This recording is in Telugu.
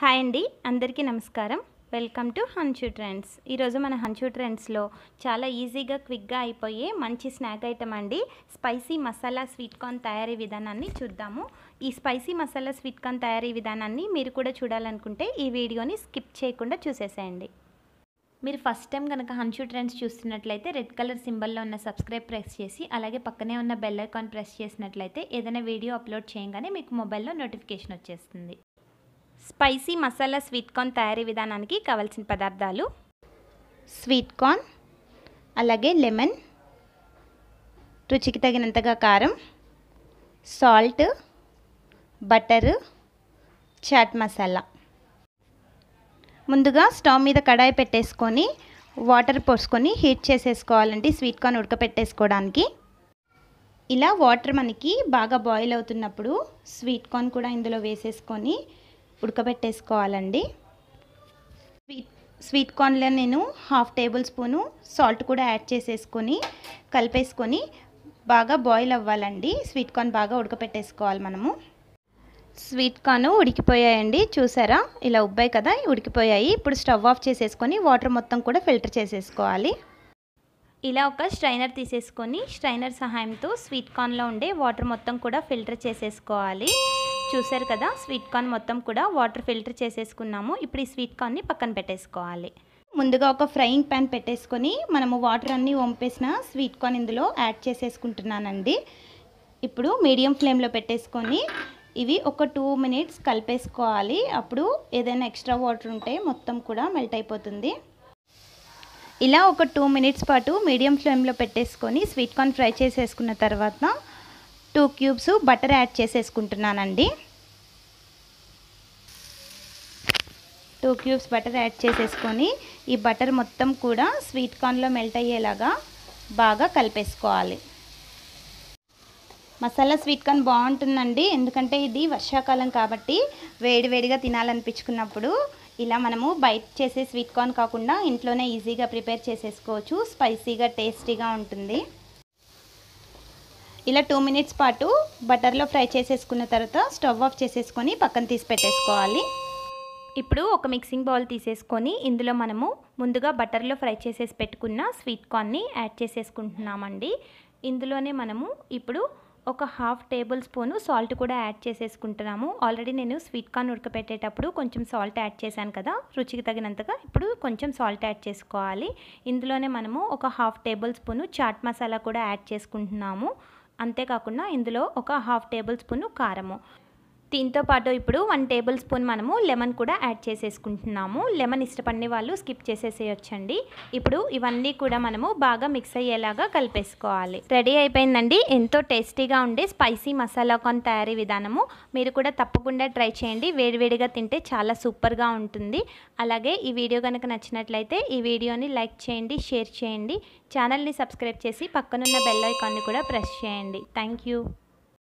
హాయ్ అండి అందరికీ నమస్కారం వెల్కమ్ టు హన్షూ ట్రెండ్స్ ఈరోజు మన హన్షూ ట్రెండ్స్లో చాలా ఈజీగా క్విక్గా అయిపోయే మంచి స్నాక్ ఐటమ్ అండి స్పైసీ మసాలా స్వీట్ కార్న్ తయారీ విధానాన్ని చూద్దాము ఈ స్పైసీ మసాలా స్వీట్ కార్న్ తయారీ విధానాన్ని మీరు కూడా చూడాలనుకుంటే ఈ వీడియోని స్కిప్ చేయకుండా చూసేసేయండి మీరు ఫస్ట్ టైం కనుక హన్షూ ట్రెండ్స్ చూస్తున్నట్లయితే రెడ్ కలర్ సింబల్లో ఉన్న సబ్స్క్రైబ్ ప్రెస్ చేసి అలాగే పక్కనే ఉన్న బెల్ ఐకాన్ ప్రెస్ చేసినట్లయితే ఏదైనా వీడియో అప్లోడ్ చేయగానే మీకు మొబైల్లో నోటిఫికేషన్ వచ్చేస్తుంది స్పైసీ మసాలా స్వీట్ కార్న్ తయారీ విధానానికి కావాల్సిన పదార్థాలు స్వీట్ కార్న్ అలాగే లెమన్ రుచికి తగినంతగా కారం సాల్ట్ బటర్ చాట్ మసాలా ముందుగా స్టవ్ మీద కడాయి పెట్టేసుకొని వాటర్ పోసుకొని హీట్ చేసేసుకోవాలండి స్వీట్ కార్న్ ఉడకపెట్టేసుకోవడానికి ఇలా వాటర్ మనకి బాగా బాయిల్ అవుతున్నప్పుడు స్వీట్ కార్న్ కూడా ఇందులో వేసేసుకొని ఉడకబెట్టేసుకోవాలండి స్వీట్ స్వీట్ కార్న్లో నేను హాఫ్ టేబుల్ స్పూను సాల్ట్ కూడా యాడ్ చేసేసుకొని కలిపేసుకొని బాగా బాయిల్ అవ్వాలండి స్వీట్ కార్న్ బాగా ఉడకపెట్టేసుకోవాలి మనము స్వీట్ కార్న్ ఉడికిపోయాయండి చూసారా ఇలా ఉబ్బాయి కదా ఉడికిపోయాయి ఇప్పుడు స్టవ్ ఆఫ్ చేసేసుకొని వాటర్ మొత్తం కూడా ఫిల్టర్ చేసేసుకోవాలి ఇలా ఒక స్ట్రైనర్ తీసేసుకొని స్ట్రైనర్ సహాయంతో స్వీట్ కార్న్లో ఉండే వాటర్ మొత్తం కూడా ఫిల్టర్ చేసేసుకోవాలి చూసారు కదా స్వీట్ కార్న్ మొత్తం కూడా వాటర్ ఫిల్టర్ చేసేసుకున్నాము ఇప్పుడు ఈ స్వీట్ కార్న్ని పక్కన పెట్టేసుకోవాలి ముందుగా ఒక ఫ్రైయింగ్ ప్యాన్ పెట్టేసుకొని మనము వాటర్ అన్నీ వంపేసిన స్వీట్ కార్న్ ఇందులో యాడ్ చేసేసుకుంటున్నానండి ఇప్పుడు మీడియం ఫ్లేమ్లో పెట్టేసుకొని ఇవి ఒక టూ మినిట్స్ కలిపేసుకోవాలి అప్పుడు ఏదైనా ఎక్స్ట్రా వాటర్ ఉంటే మొత్తం కూడా మెల్ట్ అయిపోతుంది ఇలా ఒక టూ మినిట్స్ పాటు మీడియం ఫ్లేమ్లో పెట్టేసుకొని స్వీట్ కార్న్ ఫ్రై చేసేసుకున్న తర్వాత టూ క్యూబ్స్ బటర్ యాడ్ చేసేసుకుంటున్నానండి టూ క్యూబ్స్ బటర్ యాడ్ చేసేసుకొని ఈ బటర్ మొత్తం కూడా స్వీట్ కార్న్లో మెల్ట్ అయ్యేలాగా బాగా కలిపేసుకోవాలి మసాలా స్వీట్ కార్న్ బాగుంటుందండి ఎందుకంటే ఇది వర్షాకాలం కాబట్టి వేడివేడిగా తినాలనిపించుకున్నప్పుడు ఇలా మనము బయట చేసే స్వీట్ కార్న్ కాకుండా ఇంట్లోనే ఈజీగా ప్రిపేర్ చేసేసుకోవచ్చు స్పైసీగా టేస్టీగా ఉంటుంది ఇలా టూ మినిట్స్ పాటు బటర్లో ఫ్రై చేసేసుకున్న తర్వాత స్టవ్ ఆఫ్ చేసేసుకొని పక్కన తీసి పెట్టేసుకోవాలి ఇప్పుడు ఒక మిక్సింగ్ బౌల్ తీసేసుకొని ఇందులో మనము ముందుగా బటర్లో ఫ్రై చేసేసి పెట్టుకున్న స్వీట్ కార్న్ని యాడ్ చేసేసుకుంటున్నామండి ఇందులోనే మనము ఇప్పుడు ఒక హాఫ్ టేబుల్ స్పూను సాల్ట్ కూడా యాడ్ చేసేసుకుంటున్నాము ఆల్రెడీ నేను స్వీట్ కార్న్ ఉడకపెట్టేటప్పుడు కొంచెం సాల్ట్ యాడ్ చేశాను కదా రుచికి తగినంతగా ఇప్పుడు కొంచెం సాల్ట్ యాడ్ చేసుకోవాలి ఇందులోనే మనము ఒక half tablespoon chaat masala కూడా యాడ్ చేసుకుంటున్నాము అంతేకాకుండా ఇందులో ఒక హాఫ్ టేబుల్ స్పూను కారము దీంతో పాటు ఇప్పుడు వన్ టేబుల్ స్పూన్ మనము లెమన్ కూడా యాడ్ చేసేసుకుంటున్నాము లెమన్ ఇష్టపడిన వాళ్ళు స్కిప్ చేసేసేయొచ్చండి ఇప్పుడు ఇవన్నీ కూడా మనము బాగా మిక్స్ అయ్యేలాగా కలిపేసుకోవాలి రెడీ అయిపోయిందండి ఎంతో టేస్టీగా ఉండే స్పైసీ మసాలా కార్న్ తయారీ విధానము మీరు కూడా తప్పకుండా ట్రై చేయండి వేడివేడిగా తింటే చాలా సూపర్గా ఉంటుంది అలాగే ఈ వీడియో కనుక నచ్చినట్లయితే ఈ వీడియోని లైక్ చేయండి షేర్ చేయండి ఛానల్ని సబ్స్క్రైబ్ చేసి పక్కనున్న బెల్ ఐకాన్ని కూడా ప్రెస్ చేయండి థ్యాంక్ యూ